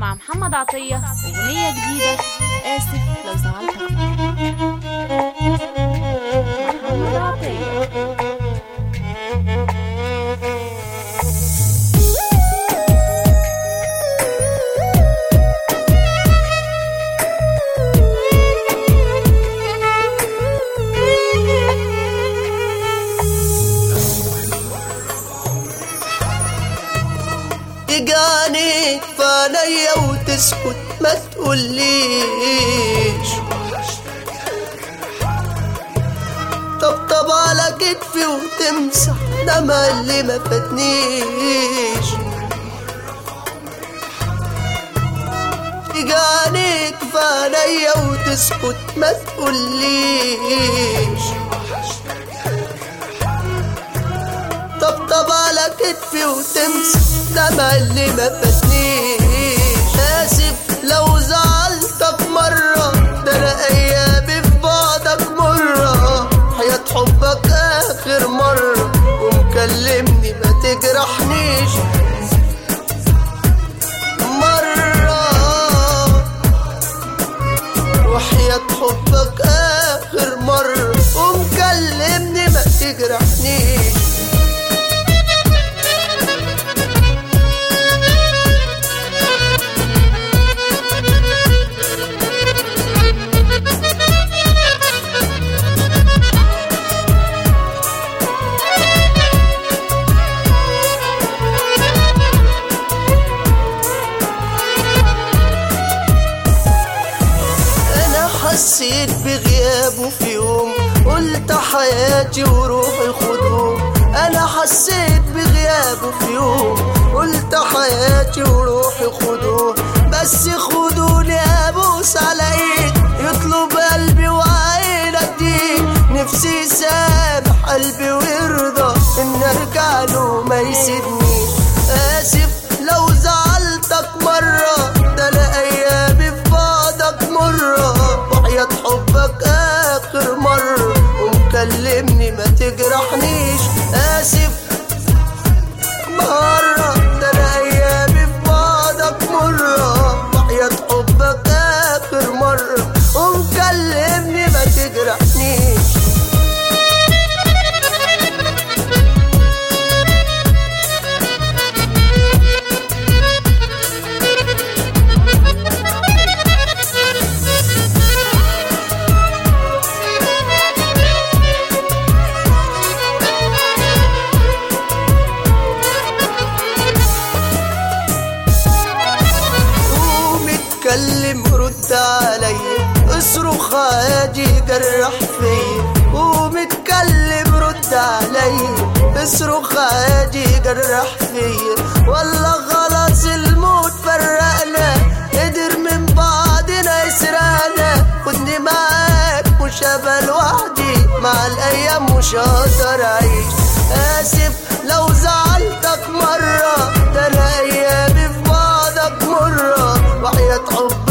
مع محمد عطية أغنية جديدة آسف لو زعلتك محمد عطية تجاني فعليا وتسكت ما تقوليش طبطب على كتفي وتمسح دمع اللي ما فاتنيش تجاني فعليا وتسكت ما تقوليش طبطب على كتفي وتمسح دمع اللي ما فاتنيش آسف لو زعلتك مرة ده أنا أيامي في بعدك مرة حياة حبك آخر مرة ومكلمني ما تجرحنيش مرة وحياة حبك آخر مرة ومكلمني ما تجرحنيش انا حسيت بغيابه في يوم قلت حياتي وروحي خدوه انا حسيت بغيابه في يوم قلت حياتي وروحي خدوه بس خدوني ابوس على ايد يطلب قلبي وعين اديه نفسي يسامح قلبي ويرضى ان ارجع له ما يسيبنيش اسف لو زعلتك مره ده انا ايامي في بعدك مره وحياة حبك اخر مره ومكلمني ما تجرحنيش اسف مرة ده انا ايامي في بعدك مرة وحياة حبك اخر مرة ومكلمني ما تجرحنيش قوم اتكلم رد عليا اصرخ عادي جرح فيا قوم اتكلم رد عليا اصرخ عادي جرح فيا والله خلاص الموت فرقنا قدر من بعضنا يسرقنا خدني معاك مش هبقى لوحدي مع الايام مش هقدر اعيش اسف لو زعلتك مره ده انا ايامي في بعضك مره وحياة حبك